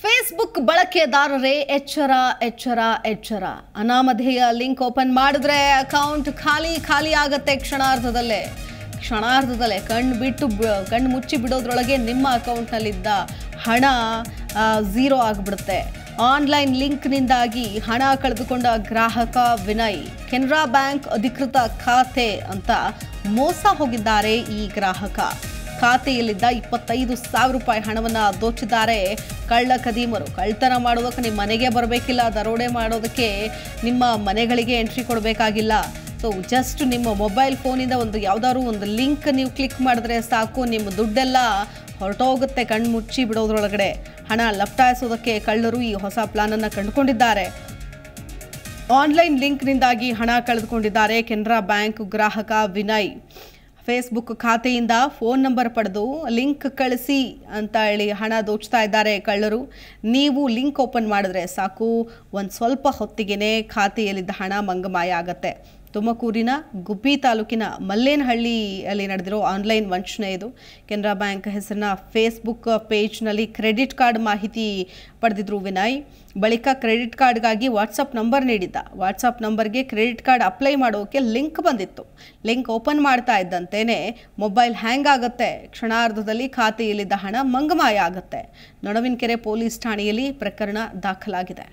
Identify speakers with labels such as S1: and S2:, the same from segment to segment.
S1: Facebook ಬಳಕೆದಾರರೇ ಎಚ್ಚರ ಎಚ್ಚರ ಎಚ್ಚರ ಅನಾಮಧೇಯ ಲಿಂಕ್ ಓಪನ್ ಮಾಡಿದ್ರೆ ಅಕೌಂಟ್ ಖಾಲಿ ಖಾಲಿ ಆಗತ್ತೆ ಕ್ಷಣಾರ್ಧದಲ್ಲೇ ಕ್ಷಣಾರ್ಧದಲ್ಲೇ ಕಣ್ಣು ಬಿಟ್ಟು ಬ- ಕಣ್ಣು ಮುಚ್ಚಿ ಬಿಡೋದ್ರೊಳಗೆ ನಿಮ್ಮ ಅಕೌಂಟ್ನಲ್ಲಿದ್ದ ಹಣ ಝೀರೋ ಆಗಿಬಿಡುತ್ತೆ ಆನ್ಲೈನ್ ಲಿಂಕ್ನಿಂದಾಗಿ ಹಣ ಕಳೆದುಕೊಂಡ ಗ್ರಾಹಕ ವಿನಯ್ ಕೆನರಾ ಬ್ಯಾಂಕ್ ಅಧಿಕೃತ ಖಾತೆ ಅಂತ ಮೋಸ ಹೋಗಿದ್ದಾರೆ ಈ ಗ್ರಾಹಕ ಖಾತೆಯಲ್ಲಿದ್ದ ಇಪ್ಪತ್ತೈದು ಸಾವಿರ ರೂಪಾಯಿ ಹಣವನ್ನ ದೋಚಿದ್ದಾರೆ ಕಳ್ಳ ಕದೀಮರು ಕಳ್ತನ ಮಾಡೋದಕ್ಕೆ ನಿಮ್ಮ ಮನೆಗೆ ಬರಬೇಕಿಲ್ಲ ದರೋಡೆ ಮಾಡೋದಕ್ಕೆ ನಿಮ್ಮ ಮನೆಗಳಿಗೆ ಎಂಟ್ರಿ ಕೊಡಬೇಕಾಗಿಲ್ಲ ಸೊ ಜಸ್ಟ್ ನಿಮ್ಮ ಮೊಬೈಲ್ ಫೋನಿಂದ ಒಂದು ಯಾವ್ದಾದ್ರು ಒಂದು ಲಿಂಕ್ ನೀವು ಕ್ಲಿಕ್ ಮಾಡಿದ್ರೆ ಸಾಕು ನಿಮ್ಮ ದುಡ್ಡೆಲ್ಲ ಹೊರಟೋಗುತ್ತೆ ಕಣ್ಣು ಮುಚ್ಚಿ ಬಿಡೋದ್ರೊಳಗಡೆ ಹಣ ಲಪ್ಟಾಯಿಸೋದಕ್ಕೆ ಕಳ್ಳರು ಈ ಹೊಸ ಪ್ಲಾನನ್ನು ಕಂಡುಕೊಂಡಿದ್ದಾರೆ ಆನ್ಲೈನ್ ಲಿಂಕ್ನಿಂದಾಗಿ ಹಣ ಕಳೆದುಕೊಂಡಿದ್ದಾರೆ ಕೆನರಾ ಬ್ಯಾಂಕ್ ಗ್ರಾಹಕ ವಿನಯ್ ಫೇಸ್ಬುಕ್ ಖಾತೆಯಿಂದ ಫೋನ್ ನಂಬರ್ ಪಡೆದು ಲಿಂಕ್ ಕಳಿಸಿ ಅಂತ ಹೇಳಿ ಹಣ ದೋಚ್ತಾ ಇದ್ದಾರೆ ಕಳ್ಳರು ನೀವು ಲಿಂಕ್ ಓಪನ್ ಮಾಡಿದ್ರೆ ಸಾಕು ಒಂದು ಸ್ವಲ್ಪ ಹೊತ್ತಿಗೆನೇ ಖಾತೆಯಲ್ಲಿದ್ದ ಹಣ ಮಂಗಮಾಯ ಆಗತ್ತೆ ತುಮಕೂರಿನ ಗುಬ್ಬಿ ತಾಲೂಕಿನ ಮಲ್ಲೇನಹಳ್ಳಿಯಲ್ಲಿ ನಡೆದಿರೋ ಆನ್ಲೈನ್ ವಂಚನೆ ಇದು ಕೆನರಾ ಬ್ಯಾಂಕ್ ಹೆಸರಿನ ಫೇಸ್ಬುಕ್ ಪೇಜ್ನಲ್ಲಿ ಕ್ರೆಡಿಟ್ ಕಾರ್ಡ್ ಮಾಹಿತಿ ಪಡೆದಿದ್ರು ವಿನಯ್ ಬಳಿಕ ಕ್ರೆಡಿಟ್ ಕಾರ್ಡ್ಗಾಗಿ ವಾಟ್ಸಪ್ ನಂಬರ್ ನೀಡಿದ್ದ ವಾಟ್ಸಪ್ ನಂಬರ್ಗೆ ಕ್ರೆಡಿಟ್ ಕಾರ್ಡ್ ಅಪ್ಲೈ ಮಾಡೋಕೆ ಲಿಂಕ್ ಬಂದಿತ್ತು ಲಿಂಕ್ ಓಪನ್ ಮಾಡ್ತಾ ಇದ್ದಂತೆಯೇ ಮೊಬೈಲ್ ಹ್ಯಾಂಗ್ ಆಗುತ್ತೆ ಕ್ಷಣಾರ್ಧದಲ್ಲಿ ಖಾತೆಯಲ್ಲಿದ್ದ ಹಣ ಮಂಗಮಾಯ ಆಗುತ್ತೆ ನೊಣವಿನಕೆರೆ ಪೊಲೀಸ್ ಠಾಣೆಯಲ್ಲಿ ಪ್ರಕರಣ ದಾಖಲಾಗಿದೆ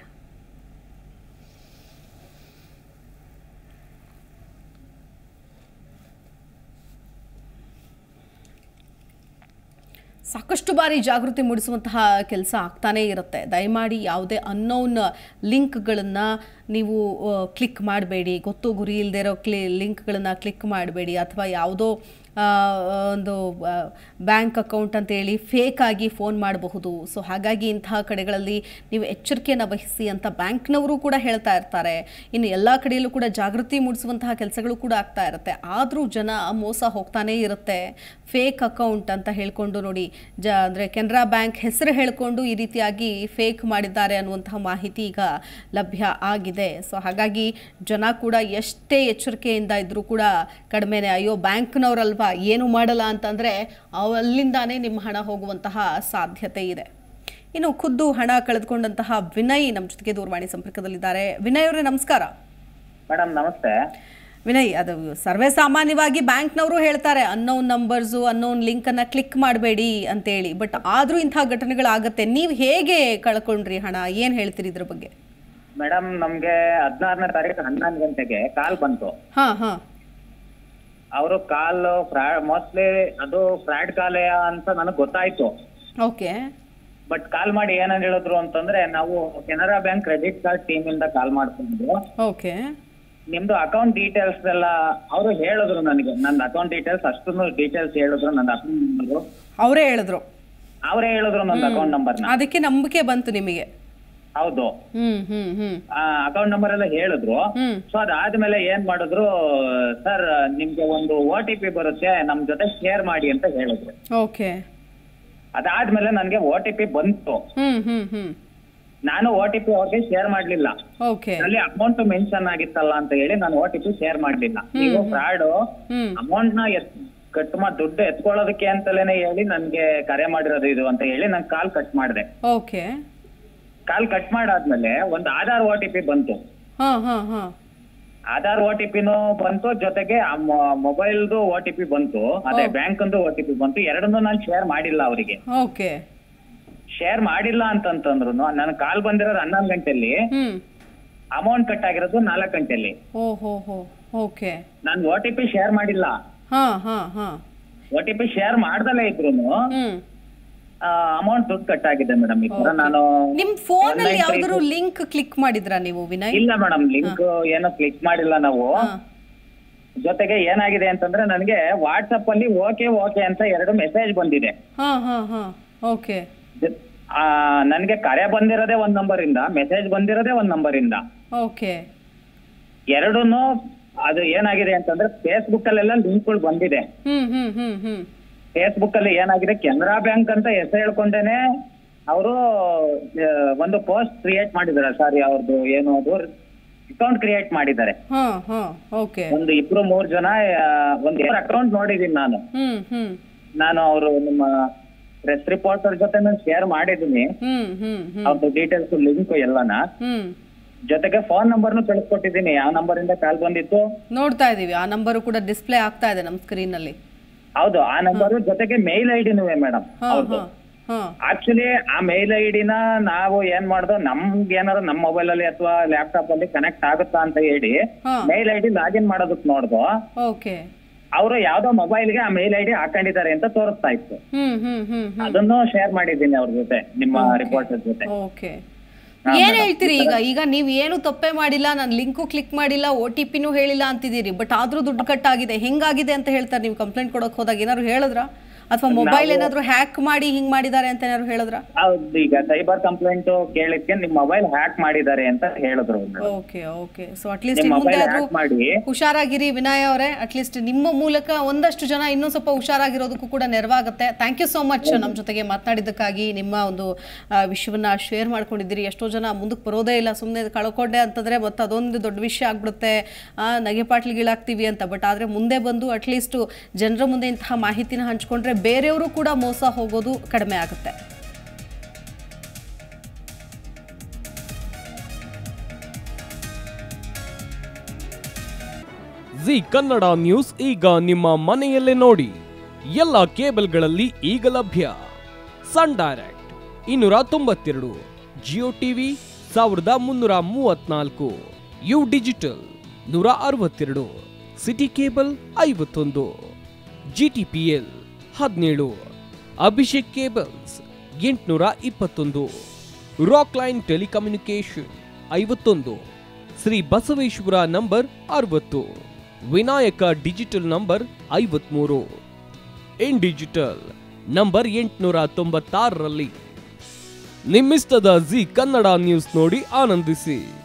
S1: ಸಾಕಷ್ಟು ಬಾರಿ ಜಾಗೃತಿ ಮೂಡಿಸುವಂತಹ ಕೆಲಸ ಆಗ್ತಾನೇ ಇರುತ್ತೆ ದಯಮಾಡಿ ಯಾವುದೇ ಅನ್ನೋನ್ ಲಿಂಕ್ಗಳನ್ನು ನೀವು ಕ್ಲಿಕ್ ಮಾಡಬೇಡಿ ಗೊತ್ತು ಗುರಿ ಇಲ್ಲದೆ ಇರೋ ಕ್ಲಿ ಲಿಂಕ್ಗಳನ್ನು ಕ್ಲಿಕ್ ಮಾಡಬೇಡಿ ಅಥವಾ ಯಾವುದೋ ಆ, ಒಂದು ಬ್ಯಾಂಕ್ ಅಕೌಂಟ್ ಅಂತೇಳಿ ಫೇಕ್ ಆಗಿ ಫೋನ್ ಮಾಡಬಹುದು ಸೊ ಹಾಗಾಗಿ ಇಂತಹ ಕಡೆಗಳಲ್ಲಿ ನೀವು ಎಚ್ಚರಿಕೆಯನ್ನು ವಹಿಸಿ ಅಂತ ಬ್ಯಾಂಕ್ನವರು ಕೂಡ ಹೇಳ್ತಾ ಇರ್ತಾರೆ ಇನ್ನು ಎಲ್ಲ ಕಡೆಯಲ್ಲೂ ಕೂಡ ಜಾಗೃತಿ ಮೂಡಿಸುವಂತಹ ಕೆಲಸಗಳು ಕೂಡ ಆಗ್ತಾ ಇರುತ್ತೆ ಆದರೂ ಜನ ಮೋಸ ಹೋಗ್ತಾನೇ ಇರುತ್ತೆ ಫೇಕ್ ಅಕೌಂಟ್ ಅಂತ ಹೇಳ್ಕೊಂಡು ನೋಡಿ ಜ ಅಂದರೆ ಕೆನರಾ ಬ್ಯಾಂಕ್ ಹೆಸರು ಹೇಳ್ಕೊಂಡು ಈ ರೀತಿಯಾಗಿ ಫೇಕ್ ಮಾಡಿದ್ದಾರೆ ಅನ್ನುವಂತಹ ಮಾಹಿತಿ ಈಗ ಲಭ್ಯ ಆಗಿದೆ ಸೊ ಹಾಗಾಗಿ ಜನ ಕೂಡ ಎಷ್ಟೇ ಎಚ್ಚರಿಕೆಯಿಂದ ಇದ್ದರೂ ಕೂಡ ಕಡಿಮೆನೆ ಅಯ್ಯೋ ಬ್ಯಾಂಕ್ನವರಲ್ವಾ ಏನು ಮಾಡಲ್ಲ ಅಂತಂದರೆ ಅಲ್ಲಿಂದಾನೇ ನಿಮ್ಮ ಹಣ ಹೋಗುವಂತಹ ಸಾಧ್ಯತೆ ಇದೆ ಇನ್ನು ಖುದ್ದು ಹಣ ಕಳೆದುಕೊಂಡಂತಹ ವಿನಯ್ ನಮ್ಮ ಜೊತೆಗೆ ದೂರವಾಣಿ ಸಂಪರ್ಕದಲ್ಲಿದ್ದಾರೆ ವಿನಯ್ ಅವರೇ ನಮಸ್ಕಾರ
S2: ಮೇಡಮ್ ನಮಸ್ತೆ
S1: ವಿನಯ್ ಅದು ಸರ್ವೇ ಸಾಮಾನ್ಯವಾಗಿ ಬ್ಯಾಂಕ್ನವರು ಹೇಳ್ತಾರೆ ಅನ್ನೋನ್ ನಂಬರ್ಸು ಅನ್ನೋನ್ ಲಿಂಕನ್ನು ಕ್ಲಿಕ್ ಮಾಡಬೇಡಿ ಅಂತೇಳಿ ಬಟ್ ಆದರೂ ಇಂಥ ಘಟನೆಗಳಾಗತ್ತೆ ನೀವು ಹೇಗೆ ಕಳ್ಕೊಂಡ್ರಿ ಹಣ ಏನು ಹೇಳ್ತೀರಿ ಇದ್ರ ಬಗ್ಗೆ
S2: ಮೇಡಮ್ ನಮ್ಗೆ ಹದಿನಾರನೇ ತಾರೀಕು ಹನ್ನೊಂದು ಗಂಟೆಗೆ ಕಾಲ್ ಬಂತು
S1: ಹಾಂ ಹಾಂ
S2: ಅವರು ಕಾಲ್ ಫ್ರಾಡ್ ಮೋಸ್ಟ್ಲಿ ಅದು ಫ್ರಾಡ್ ಕಾಲೇ ಅಂತ ನನಗೆ ಗೊತ್ತಾಯ್ತು
S1: ಓಕೆ
S2: ಬಟ್ ಕಾಲ್ ಮಾಡಿ ಏನಂತ ಹೇಳಿದ್ರು ಅಂತಂದ್ರೆ ನಾವು Canara bank credit card team ಇಂದ ಕಾಲ್ ಮಾಡ್ಕೊಂಡಿದ್ದು
S1: ಓಕೆ
S2: ನಿಮ್ದು ಅಕೌಂಟ್ ಡೀಟೇಲ್ಸ್ ಎಲ್ಲ ಅವರು ಹೇಳಿದ್ರು ನನಗೆ ನನ್ನ ಅಕೌಂಟ್ ಡೀಟೇಲ್ಸ್ ಅಷ್ಟನ್ನು ಡೀಟೇಲ್ಸ್ ಹೇಳಿದ್ರು ನನ್ನ ಅಕೌಂಟ್ ನಂಬರ್
S1: ಅವರೇ ಹೇಳಿದ್ರು
S2: ಅವರೇ ಹೇಳಿದ್ರು ನನ್ನ ಅಕೌಂಟ್ ನಂಬರ್ನ
S1: ಅದಕ್ಕೆ ನಂಬಿಕೆ ಬಂತು ನಿಮಗೆ
S2: ಹೌದು
S1: ಹ್ಮ್ ಹ್ಮ್ ಹ್ಮ್
S2: ಅಕೌಂಟ್ ನಂಬರ್ ಎಲ್ಲ ಹೇಳಿದ್ರು
S1: ಹ್ಮ್
S2: ಸೊ ಅದಾದ್ಮೇಲೆ ಏನ್ ಮಾಡಿದ್ರು ಸರ್ ನಿಮ್ಗೆ ಒಂದು ಓ ಟಿ ಪಿ ಬರುತ್ತೆ ನಮ್ ಜೊತೆ ಶೇರ್ ಮಾಡಿ ಅಂತ ಹೇಳಿದ್ರು
S1: ಓಕೆ
S2: ಅದಾದ್ಮೇಲೆ ನನ್ಗೆ ಓ ಟಿ ಪಿ ಬಂತು
S1: ಹ್ಮ್ ಹ್ಮ್ ಹ್ಮ್
S2: ನಾನು ಓ ಟಿ ಪಿ ಅವ್ರಿಗೆ ಶೇರ್ ಮಾಡ್ಲಿಲ್ಲ
S1: ಓಕೆ
S2: ಅಲ್ಲಿ ಅಮೌಂಟ್ ಮೆನ್ಷನ್ ಆಗಿತ್ತಲ್ಲ ಅಂತ ಹೇಳಿ ನಾನು ಓ ಟಿ ಪಿ ಶೇರ್ ಮಾಡ್ಲಿಲ್ಲ ನೀವು ಫ್ರಾಡ್
S1: ಹ್ಮ್
S2: ಅಮೌಂಟ್ ನ ಎತ್ ಕಟ್ ಮಾಡಿ ದುಡ್ಡು ಎತ್ಕೊಳ್ಳೋದಕ್ಕೆ ಅಂತಲೇನೆ ಹೇಳಿ ನನ್ಗೆ ಕರೆ ಮಾಡಿರೋದು ಇದು ಅಂತ ಹೇಳಿ ನಾನು ಕಾಲ್ ಕಟ್ ಮಾಡಿದೆ
S1: ಓಕೆ
S2: ಕಾಲ್ ಕಟ್ ಮಾಡಾದ್ಮೇಲೆ ಒಂದು ಆಧಾರ್ ಓ ಟಿ ಪಿ ಬಂತು
S1: ಹಾಂ ಹಾಂ ಹಾಂ
S2: ಆಧಾರ್ ಓ ಟಿ ಪಿನೂ ಬಂತು ಜೊತೆಗೆ ಮೊಬೈಲ್ದು ಓ ಟಿ ಪಿ ಬಂತು ಅದೇ ಬ್ಯಾಂಕ್ ಓ ಟಿ ಪಿ ಬಂತು ಎರಡನ್ನೂ ನಾನು ಶೇರ್ ಮಾಡಿಲ್ಲ ಅವರಿಗೆ
S1: ಓಕೆ
S2: ಶೇರ್ ಮಾಡಿಲ್ಲ ಅಂತಂತಂದ್ರು ನನ್ ಕಾಲ್ ಬಂದಿರೋದು ಹನ್ನೊಂದು ಗಂಟೆಲಿ
S1: ಹ್ಮ್
S2: ಅಮೌಂಟ್ ಕಟ್ ಆಗಿರೋದು ನಾಲ್ಕು ಗಂಟೆಲಿ
S1: ಓ ಹೋ ಹೋ ಓಕೆ
S2: ನಾನು ಓ ಟಿ ಪಿ ಶೇರ್ ಮಾಡಿಲ್ಲ
S1: ಹಾಂ ಹಾಂ ಹಾಂ
S2: ಓ ಟಿ ಪಿ ಶೇರ್ ಮಾಡ್ದಲೇ ಇದ್ರು
S1: ಹ್ಮ್
S2: ಅಮೌಂಟ್ ದುಡ್ಡು ಕಟ್ ಆಗಿದೆ ಮೇಡಮ್ ಈ ತರ ನಾನು
S1: ನಿಮ್ ಫೋನ್ ಅಲ್ಲಿ ಯಾವ್ದಾದ್ರು ಲಿಂಕ್ ಕ್ಲಿಕ್ ಮಾಡಿದ್ರಾ ನೀವು ವಿನಯ್
S2: ಇಲ್ಲ ಮೇಡಮ್ ಲಿಂಕ್ ಏನೋ ಕ್ಲಿಕ್ ಮಾಡಿಲ್ಲ ನಾವು
S1: ಹಾ.
S2: ಜೊತೆಗೆ ಏನಾಗಿದೆ ಅಂತಂದ್ರೆ ನನಗೆ ವಾಟ್ಸಪ್ ಅಲ್ಲಿ ಓಕೆ ಓಕೆ ಅಂತ ಎರಡು ಮೆಸೇಜ್ ಬಂದಿದೆ
S1: ಹಾ ಹಾ ಹಾ ಓಕೆ
S2: ಜ- ಆ, ನನ್ಗೆ ಕರೆ ಬಂದಿರೋದೇ ಒಂದ್ ನಂಬರ್ ಇಂದ ಮೆಸೇಜ್ ಬಂದಿರೋದೇ ಒಂದ್ ನಂಬರ್ ಇಂದ
S1: ಓಕೆ
S2: ಎರಡೂನು ಅದು ಏನಾಗಿದೆ ಅಂತಂದ್ರೆ ಫೇಸ್ಬುಕ್ ಅಲ್ಲೆಲ್ಲ ಲಿಂಕ್ಗಳು ಬಂದಿದೆ
S1: ಹ್ಮ್ ಹ್ಮ್ ಹ್ಮ್ ಹ್ಮ್
S2: ಫೇಸ್ಬುಕ್ ಅಲ್ಲಿ ಏನಾಗಿದೆ ಕೆನರಾ ಬ್ಯಾಂಕ್ ಅಂತ ಹೆಸರು ಹೇಳ್ಕೊಂಡೇನೆ ಅವರು ಒಂದು ಪೋಸ್ಟ್ ಕ್ರಿಯೇಟ್ ಮಾಡಿದ್ದಾರೆ ಸರ್ ಅವ್ರದ್ದು ಏನು ಅದು ಅಕೌಂಟ್ ಕ್ರಿಯೇಟ್ ಮಾಡಿದ್ದಾರೆ
S1: ಹಾ ಹಾ ಓಕೆ
S2: ಒಂದು ಇಬ್ರು ಮೂರ್ ಜನ ಆ, ಒಂದ್ ಅಕೌಂಟ್ ನೋಡಿದೀನಿ ನಾನು
S1: ಹ್ಮ್ ಹ್ಮ್
S2: ನಾನು ಅವರು ನಿಮ್ಮ ಪ್ರೆಸ್ ರಿಪೋರ್ಟರ್ ಜೊತೆ ನಾನು ಶೇರ್ ಮಾಡಿದೀನಿ
S1: ಹ್ಮ್ ಹ್ಮ್ ಹ್ಮ್
S2: ಅವ್ರದ್ದು ಡೀಟೇಲ್ಸ್ ಲಿಂಕ್ ಎಲ್ಲನ
S1: ಹ್ಮ್
S2: ಜೊತೆಗೆ ಫೋನ್ ನಂಬರ್ನು ಕಳಿಸ್ಕೊಟ್ಟಿದ್ದೀನಿ ಯಾವ ನಂಬರ್ ಇಂದ ಕಾಲ್ ಬಂದಿತ್ತು
S1: ನೋಡ್ತಾ ಇದೀವಿ ಆ ನಂಬರು ಕೂಡ ಡಿಸ್ಪ್ಲೇ ಆಗ್ತಾ ಇದೆ ನಮ್ಮ ಸ್ಕ್ರೀನ್ ಅಲ್ಲಿ
S2: ಹೌದು ಆ ನಂಬರ್ ಜೊತೆಗೆ ಮೇಲ್ ಐಡಿನೂ ಮೇಡಮ್
S1: ಹಾ
S2: ಹೌದು
S1: ಹಾ ಹಾ
S2: ಆಕ್ಚುಲಿ ಆ ಮೇಲ್ ಐಡಿನ ನಾವು ಏನ್ ಮಾಡ್ದೋ ನಮ್ಗೆ ಏನಾದ್ರು ನಮ್ಮ ಮೊಬೈಲ್ ಅಲ್ಲಿ ಅಥವಾ ಲ್ಯಾಪ್ಟಾಪ್ ಅಲ್ಲಿ ಕನೆಕ್ಟ್ ಆಗುತ್ತಾ ಅಂತ ಹೇಳಿ
S1: ಹಾ
S2: ಮೇಲ್ ಐಡಿ ಲಾಗಿನ್ ಮಾಡೋದಕ್ ನೋಡ್ದೋ
S1: ಓಕೆ
S2: ಅವರು ಯಾವ್ದೋ ಮೊಬೈಲ್ಗೆ ಆ ಮೇಲ್ ಐಡಿ ಹಾಕೊಂಡಿದ್ದಾರೆ ಅಂತ ತೋರಿಸ್ತಾ ಇತ್ತು
S1: ಹ್ಮ್ ಹ್ಮ್ ಹ್ಮ್ ಹ್ಮ್
S2: ಅದನ್ನು ಶೇರ್ ಮಾಡಿದ್ದೀನಿ ಅವ್ರ ಜೊತೆ ನಿಮ್ಮ ರಿಪೋರ್ಟರ್ ಜೊತೆ
S1: ಓಕೆ ಏನ್ ಹೇಳ್ತೀರಿ ಈಗ ಈಗ ನೀವು ಏನು ತಪ್ಪೇ ಮಾಡಿಲ್ಲ ನಾನು ಲಿಂಕು ಕ್ಲಿಕ್ ಮಾಡಿಲ್ಲ ಓ ಟಿ ಪಿನೂ ಹೇಳಿಲ್ಲ ಅಂತಿದ್ದೀರಿ ಬಟ್ ಆದ್ರೂ ದುಡ್ಡು ಕಟ್ಟಾಗಿದೆ ಹೆಂಗಾಗಿದೆ ಅಂತ ಹೇಳ್ತಾರೆ ನೀವು ಕಂಪ್ಲೇಂಟ್ ಕೊಡಕ್ ಹೋದಾಗ ಏನಾದ್ರು ಹೇಳಿದ್ರ ಅಥವಾ ಮೊಬೈಲ್ ಏನಾದ್ರು ಹ್ಯಾಕ್ ಮಾಡಿ ಹಿಂಗ್ ಮಾಡಿದ್ದಾರೆ ಅಂತ ಏನಾದ್ರು ಹೇಳಿದ್ರ
S2: ಹೌದು ಈಗ ಸೈಬರ್ ಕಂಪ್ಲೇಂಟ್ ಕೇಳಿದ್ಕೆ ನಿಮ್ ಮೊಬೈಲ್ ಹ್ಯಾಕ್ ಮಾಡಿದ್ದಾರೆ ಅಂತ ಹೇಳಿದ್ರು ಅವ್ರು.
S1: ಓಕೆ ಓಕೆ ಸೊ ಅಟ್ಲೀಸ್ಟ್
S2: ನಿಮ್
S1: ಮುಂದೆ
S2: ಮೊಬೈಲ್
S1: ಆದ್ರೂ
S2: ಹ್ಯಾಕ್ ಮಾಡಿ
S1: ಹುಷಾರಾಗಿರಿ ವಿನಯ್ ಅವರೇ ಅಟ್ಲೀಸ್ಟ್ ನಿಮ್ಮ ಮೂಲಕ ಒಂದಷ್ಟು ಜನ ಇನ್ನೂ ಸ್ವಲ್ಪ ಹುಷಾರಾಗಿರೋದಕ್ಕೂ ಕೂಡ ನೆರವಾಗುತ್ತೆ ಥ್ಯಾಂಕ್ ಯು ಸೋ ಮಚ್ ನಮ್ಮ ಜೊತೆಗೆ ಮಾತನಾಡಿದ್ದಕ್ಕಾಗಿ ನಿಮ್ಮ ಒಂದು ಆ, ವಿಷಯವನ್ನ ಶೇರ್ ಮಾಡ್ಕೊಂಡಿದ್ದೀರಿ ಎಷ್ಟೋ ಜನ ಮುಂದಕ್ಕೆ ಬರೋದೇ ಇಲ್ಲ ಸುಮ್ಮನೆ ಕಳ್ಕೊಂಡೆ ಅಂತಂದ್ರೆ ಮತ್ತೆ ಅದೊಂದು ದೊಡ್ಡ ವಿಷಯ ಆಗ್ಬಿಡುತ್ತೆ ಆ, ನಗೆ ಪಾಟ್ಲಿಗಳಾಗ್ತೀವಿ ಅಂತ ಬಟ್ ಆದರೆ ಮುಂದೆ ಬಂದು ಅಟ್ಲೀಸ್ಟ್ ಜನರ ಮುಂದೆ ಇಂತಹ ಮಾಹಿತಿನ ಹಂಚ್ಕೊಂಡ್ರೆ ಬೇರೆಯವರು ಕೂಡ ಮೋಸ ಹೋಗೋದು ಕಡಿಮೆ ಆಗುತ್ತೆ
S3: ಜಿ ಕನ್ನಡ ನ್ಯೂಸ್ ಈಗ ನಿಮ್ಮ ಮನೆಯಲ್ಲೇ ನೋಡಿ ಎಲ್ಲ ಕೇಬಲ್ಗಳಲ್ಲಿ ಈಗ ಲಭ್ಯ ಸನ್ ಡೈರೆಕ್ಟ್ ಇನ್ನೂರ ತೊಂಬತ್ತೆರಡು ಜಿಯೋ ಟಿವಿ ಸಾವಿರದ ಮುನ್ನೂರ ಮೂವತ್ನಾಲ್ಕು ಯು ಡಿಜಿಟಲ್ ನೂರ ಅರವತ್ತೆರಡು ಸಿಟಿ ಕೇಬಲ್ ಐವತ್ತೊಂದು ಜಿ ಟಿ ಪಿ ಎಲ್ ಹದಿನೇಳು ಅಭಿಷೇಕ್ ಕೇಬಲ್ಸ್ ಎಂಟುನೂರ ಇಪ್ಪತ್ತೊಂದು ರಾಕ್ ಲೈನ್ ಟೆಲಿಕಮ್ಯುನಿಕೇಶನ್ ಐವತ್ತೊಂದು ಶ್ರೀ ಬಸವೇಶ್ವರ ನಂಬರ್ ಅರವತ್ತು ವಿನಾಯಕ ಡಿಜಿಟಲ್ ನಂಬರ್ ಐವತ್ಮೂರು ಇನ್ ಡಿಜಿಟಲ್ ನಂಬರ್ ಎಂಟುನೂರ ತೊಂಬತ್ತಾರರಲ್ಲಿ ನಿಮ್ಮಿಸ್ತದ ಜಿ ಕನ್ನಡ ನ್ಯೂಸ್ ನೋಡಿ ಆನಂದಿಸಿ